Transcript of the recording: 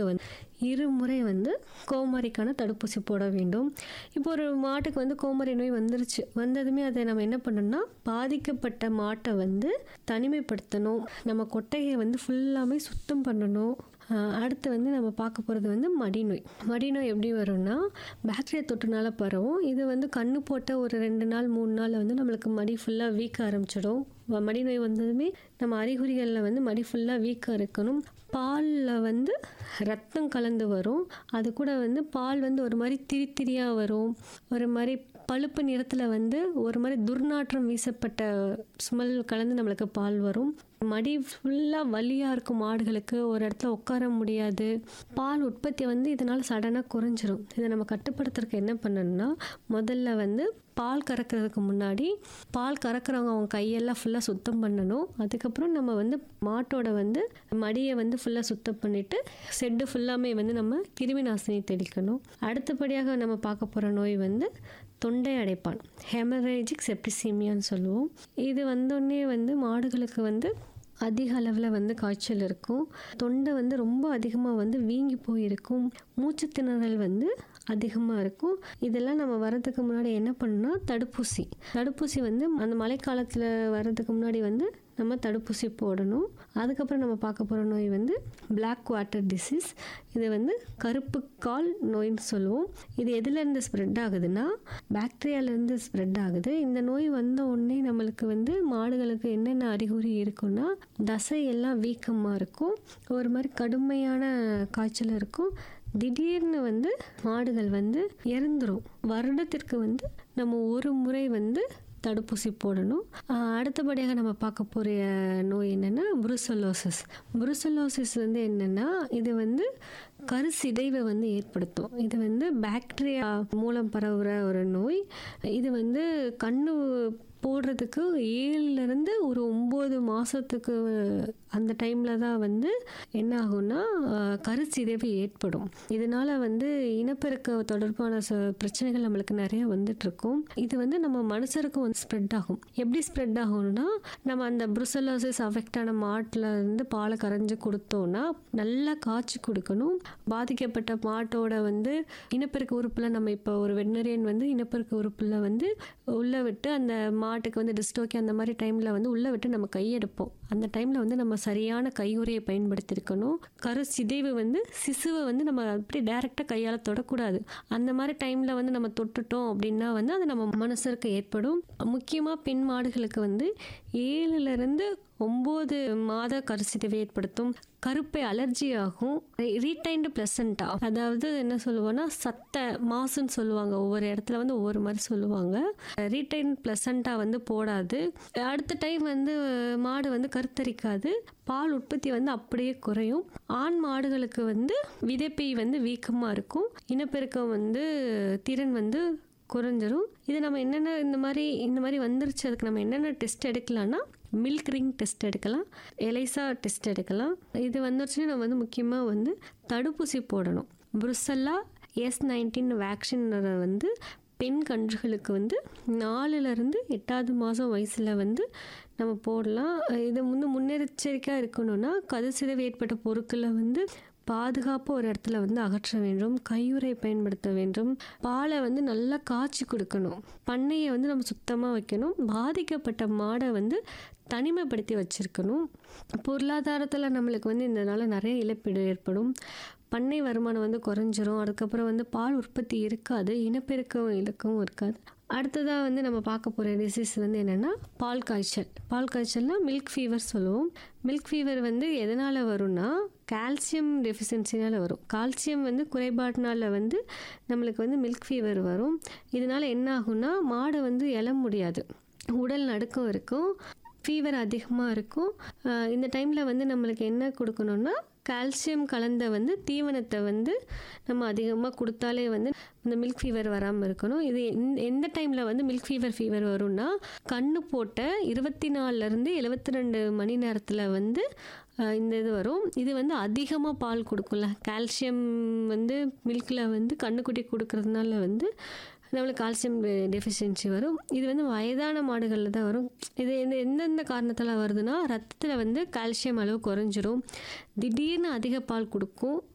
மாடுகளுக்கு வந்து இருமுறை வந்து கோமாரிக்கான தடுப்பூசி போட வேண்டும் இப்போ ஒரு மாட்டுக்கு வந்து கோமாரி நோய் வந்துருச்சு வந்ததுமே அதை நம்ம என்ன பண்ணணும்னா பாதிக்கப்பட்ட மாட்டை வந்து தனிமைப்படுத்தணும் நம்ம கொட்டையை வந்து ஃபுல்லாமே சுத்தம் பண்ணணும் ஆஹ் அடுத்து வந்து நம்ம பார்க்க போகிறது வந்து மடிநோய் மடிநோய் எப்படி வரும்னா பாக்டீரியா தொற்றுனால பரவும் இது வந்து கண்ணு போட்ட ஒரு ரெண்டு நாள் மூணு நாள் வந்து நம்மளுக்கு மடி ஃபுல்லாக வீக்க ஆரம்பிச்சிடும் வ- மடிநோய் வந்ததுமே நம்ம அறிகுறிகளில் வந்து மடி ஃபுல்லாக வீக்காக இருக்கணும் பாலில் வந்து ரத்தம் கலந்து வரும் அது கூட வந்து பால் வந்து ஒரு மாதிரி திரி திரியாக வரும் ஒரு மாதிரி பழுப்பு நிறத்தில் வந்து ஒரு மாதிரி துர்நாற்றம் வீசப்பட்ட ஸ்மெல் கலந்து நம்மளுக்கு பால் வரும் மடி ஃபுல்லாக வலியாக இருக்கும் மாடுகளுக்கு ஒரு இடத்துல உட்கார முடியாது பால் உற்பத்தி வந்து இதனால் சடனாக குறைஞ்சிரும் இதை நம்ம கட்டுப்படுத்துறதுக்கு என்ன பண்ணணும்னா முதல்ல வந்து பால் கறக்கிறதுக்கு முன்னாடி பால் கறக்கிறவங்க அவங்க கையெல்லாம் ஃபுல்லாக சுத்தம் பண்ணணும் அதுக்கப்புறம் நம்ம வந்து மாட்டோட வந்து மடியை வந்து ஃபுல்லாக சுத்தம் பண்ணிவிட்டு செட்டு ஃபுல்லாமே வந்து நம்ம கிருமி நாசினி தெளிக்கணும் அடுத்தபடியாக நம்ம பார்க்க போகிற நோய் வந்து தொண்டை அடைப்பான் ஹெமரேஜிக் செப்டிசீமியான்னு சொல்லுவோம் இது வந்தோடனே வந்து மாடுகளுக்கு வந்து அதிக அளவில் வந்து காய்ச்சல் இருக்கும் தொண்டை வந்து ரொம்ப அதிகமாக வந்து வீங்கி போயிருக்கும் மூச்சு திணறல் வந்து அதிகமாக இருக்கும் இதெல்லாம் நம்ம வர்றதுக்கு முன்னாடி என்ன பண்ணணும்னா தடுப்பூசி தடுப்பூசி வந்து அந்த மழைக்காலத்தில் வர்றதுக்கு முன்னாடி வந்து நம்ம தடுப்பூசி போடணும் அதுக்கப்புறம் நம்ம பார்க்க போகிற நோய் வந்து Black வாட்டர் டிசீஸ் இது வந்து கருப்பு கால் நோயின்னு சொல்லுவோம் இது எதுலேருந்து ஸ்ப்ரெட் ஆகுதுன்னா பாக்டீரியாலேருந்து ஸ்ப்ரெட் ஆகுது இந்த நோய் வந்த உடனே நம்மளுக்கு வந்து மாடுகளுக்கு என்னென்ன அறிகுறி இருக்குன்னா தசை எல்லாம் வீக்கமாக இருக்கும் ஒரு மாதிரி கடுமையான காய்ச்சல் இருக்கும் திடீர்னு வந்து மாடுகள் வந்து இறந்துரும் வருடத்திற்கு வந்து நம்ம ஒரு முறை வந்து தடுப்பூசி போடணும் ஆஹ் அடுத்தபடியாக நம்ம பார்க்க போகிற நோய் என்னென்னா புருசலோசிஸ் புருசலோசிஸ் வந்து என்னென்னா இது வந்து கருசிதைவை வந்து ஏற்படுத்தும் இது வந்து பாக்டீரியா மூலம் பரவுகிற ஒரு நோய் இது வந்து கண்ணு போடுறதுக்கு ஏழுலேருந்து ஒரு ஒம்பது மாதத்துக்கு அந்த டைமில் தான் வந்து என்ன ஆகும்னா ஆஹ், கருச்சிதைவு ஏற்படும் இதனால் வந்து இனப்பெருக்க தொடர்பான ச பிரச்சனைகள் நம்மளுக்கு நிறைய வந்துட்டுருக்கும் இது வந்து நம்ம மனுஷருக்கும் வந்து ஸ்ப்ரெட் ஆகும் எப்படி ஸ்ப்ரெட் ஆகும்னா நம்ம அந்த புருசலோசிஸ் அஃபெக்ட் ஆன மாட்டில் இருந்து பாலை கரைஞ்சி கொடுத்தோம்னா நல்லா காய்ச்சி கொடுக்கணும் பாதிக்கப்பட்ட மாட்டோட வந்து இனப்பெருக்க உறுப்பில் நம்ம இப்போ ஒரு வெட்னரியன் வந்து இனப்பெருக்க உறுப்பில் வந்து உள்ளே விட்டு அந்த மாட்டுக்கு வந்து டிஸ்டோக்கி அந்த மாதிரி டைமில் வந்து உள்ளே விட்டு நம்ம கையெடுப்போம் அந்த டைமில் வந்து நம்ம சரியான கையுறையை பயன்படுத்தியிருக்கணும் கரு சிதைவு வந்து சிசுவை வந்து நம்ம அப்படி டைரெக்டாக கையால் தொடக்கூடாது அந்த மாதிரி டைமில் வந்து நம்ம தொட்டுட்டோம் அப்படின்னா வந்து அது நம்ம மனசருக்கு ஏற்படும் முக்கியமாக பெண் மாடுகளுக்கு வந்து ஏழுலேருந்து ஒம்பது மாத கருச்சிதைவை ஏற்படுத்தும் கருப்பை அலர்ஜி ஆகும் ரீடைன்டு பிளசண்டா அதாவது என்ன சொல்லுவோம்னா சத்த மாசுன்னு சொல்லுவாங்க ஒவ்வொரு இடத்துல வந்து ஒவ்வொரு மாதிரி சொல்லுவாங்க ரீடைன் பிளசண்டா வந்து போடாது அடுத்த டைம் வந்து மாடு வந்து கருத்தரிக்காது பால் உற்பத்தி வந்து அப்படியே குறையும் ஆண் மாடுகளுக்கு வந்து விதைப்பை வந்து வீக்கமாக இருக்கும் இனப்பெருக்கம் வந்து திறன் வந்து குறைஞ்சிரும் இது நம்ம என்னென்ன இந்த மாதிரி இந்த மாதிரி வந்துருச்சு அதுக்கு நம்ம என்னென்ன டெஸ்ட் எடுக்கலாம்னா மில்க் ரிங் டெஸ்ட் எடுக்கலாம் எலைசா டெஸ்ட் எடுக்கலாம் இது வந்துருச்சுன்னா நம்ம வந்து முக்கியமாக வந்து தடுப்பூசி போடணும் புருசல்லா எஸ் நைன்டீன் வேக்சின் வந்து பெண் கன்றுகளுக்கு வந்து நாலுலேருந்து எட்டாவது மாதம் வயசில் வந்து நம்ம போடலாம் இது வந்து முன்னெச்சரிக்கையாக இருக்கணும்னா கதிர்சிதைவு ஏற்பட்ட பொருட்களை வந்து பாதுகாப்பாக ஒரு இடத்துல வந்து அகற்ற வேண்டும் கையுறை பயன்படுத்த வேண்டும் பாலை வந்து நல்லா காய்ச்சி கொடுக்கணும் பண்ணையை வந்து நம்ம சுத்தமாக வைக்கணும் பாதிக்கப்பட்ட மாடை வந்து தனிமைப்படுத்தி வச்சிருக்கணும் பொருளாதாரத்தில் நம்மளுக்கு வந்து இதனால நிறைய இழப்பீடு ஏற்படும் பண்ணை வருமானம் வந்து குறைஞ்சிரும் அதுக்கப்புறம் வந்து பால் உற்பத்தி இருக்காது இனப்பெருக்கம் இலக்கவும் இருக்காது அடுத்ததாக வந்து நம்ம பார்க்க போகிற டிசீஸ் வந்து என்னென்னா பால் காய்ச்சல் பால் காய்ச்சல்னா மில்க் ஃபீவர் சொல்லுவோம் மில்க் ஃபீவர் வந்து எதனால் வரும்னா கால்சியம் டெஃபிஷியன்சினால் வரும் கால்சியம் வந்து குறைபாட்டினால வந்து நம்மளுக்கு வந்து மில்க் ஃபீவர் வரும் இதனால் என்ன ஆகும்னா மாடு வந்து எழ முடியாது உடல் நடுக்கம் இருக்கும் ஃபீவர் அதிகமாக இருக்கும் ஆஹ் இந்த டைமில் வந்து நம்மளுக்கு என்ன கொடுக்கணும்னா கால்சியம் கலந்த வந்து தீவனத்தை வந்து நம்ம அதிகமாக கொடுத்தாலே வந்து இந்த மில்க் ஃபீவர் வராமல் இருக்கணும் இது எந்த- எந்த டைமில் வந்து மில்க் ஃபீவர் ஃபீவர் வரும்னா கண்ணு போட்ட இருபத்தி நாலுலேருந்து எழுபத்தி ரெண்டு மணி நேரத்தில் வந்து ஆஹ் இந்த இது வரும் இது வந்து அதிகமாக பால் கொடுக்கும்ல கால்சியம் வந்து மில்கில் வந்து கண்ணுக்குட்டி கொடுக்கறதுனால வந்து நம்மளுக்கு கால்சியம் டெஃபிஷியன்சி வரும் இது வந்து வயதான மாடுகளில் தான் வரும் இது எந்த எந்தெந்த காரணத்தில் வருதுன்னா ரத்தத்தில் வந்து கால்சியம் அளவு குறைஞ்சிரும் திடீர்னு அதிக பால் கொடுக்கும்